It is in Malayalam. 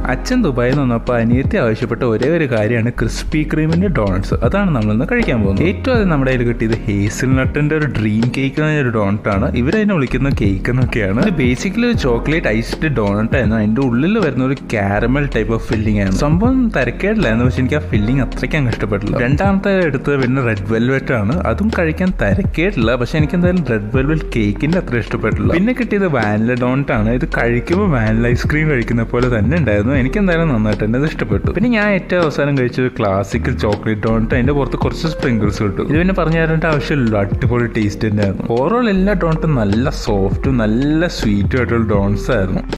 അച്ഛൻ ദുബായിൽ നിന്നപ്പോൾ അനിയത്തി ആവശ്യപ്പെട്ട ഒരേ ഒരു കാര്യമാണ് ക്രിസ്പി ക്രീമിന്റെ ഡോണറ്റ്സ് അതാണ് നമ്മളിന്ന് കഴിക്കാൻ പോകുന്നത് ഏറ്റവും ആദ്യം നമ്മുടെ കയ്യിൽ കിട്ടിയത് ഹേസിൽ നട്ടിന്റെ ഒരു ഡ്രീം കേക്ക് എന്ന ഒരു ഡോണറ്റ് ആണ് ഇവരതിനെ വിളിക്കുന്ന കേക്ക് എന്നൊക്കെയാണ് ഇത് ബേസിക്കലി ഒരു ചോക്ലേറ്റ് ഐസ്ഡ് ഡോണറ്റ് ആയിരുന്നു അതിന്റെ ഉള്ളിൽ വരുന്ന ഒരു കാരമൽ ടൈപ്പ് ഓഫ് ഫില്ലിംഗ് ആണ് സംഭവം തിരക്കേടില്ലായിരുന്നു പക്ഷെ എനിക്ക് ആ ഫില്ലിംഗ് അത്രയ്ക്ക് അങ്ങ് ഇഷ്ടപ്പെട്ടില്ല രണ്ടാമത്തെ എടുത്തത് പിന്നെ റെഡ് വെൽവെറ്റ് ആണ് അതും കഴിക്കാൻ തിരക്കേടില്ല പക്ഷെ എനിക്ക് എന്തായാലും റെഡ് വെൽവെറ്റ് കേക്കിന്റെ അത്ര ഇഷ്ടപ്പെട്ടില്ല പിന്നെ കിട്ടിയത് വാനില ഡോണറ്റ് ആണ് ഇത് കഴിക്കുമ്പോൾ വാനില ഐസ്ക്രീം കഴിക്കുന്ന പോലെ തന്നെ ഉണ്ടായിരുന്നു എനിക്ക് എന്തായാലും നന്നായിട്ട് തന്നെ ഇത് ഇഷ്ടപ്പെട്ടു പിന്നെ ഞാൻ ഏറ്റവും അവസാനം കഴിച്ചത് ക്ലാസിക്കൽ ചോക്ലേറ്റ് ഡോണറ്റ് അതിന്റെ പുറത്ത് കുറച്ച് സ്പ്രിങ്കിൾസ് കിട്ടും ഇത് പിന്നെ പറഞ്ഞു തരേണ്ട ആവശ്യമില്ലല്ലോ അടിപൊളി ടേസ്റ്റ് തന്നെയായിരുന്നു ഓവറോൾ എല്ലാ ഡോണറ്റും നല്ല സോഫ്റ്റും നല്ല സ്വീറ്റും ആയിട്ടുള്ള ഡോണറ്റ്സ് ആയിരുന്നു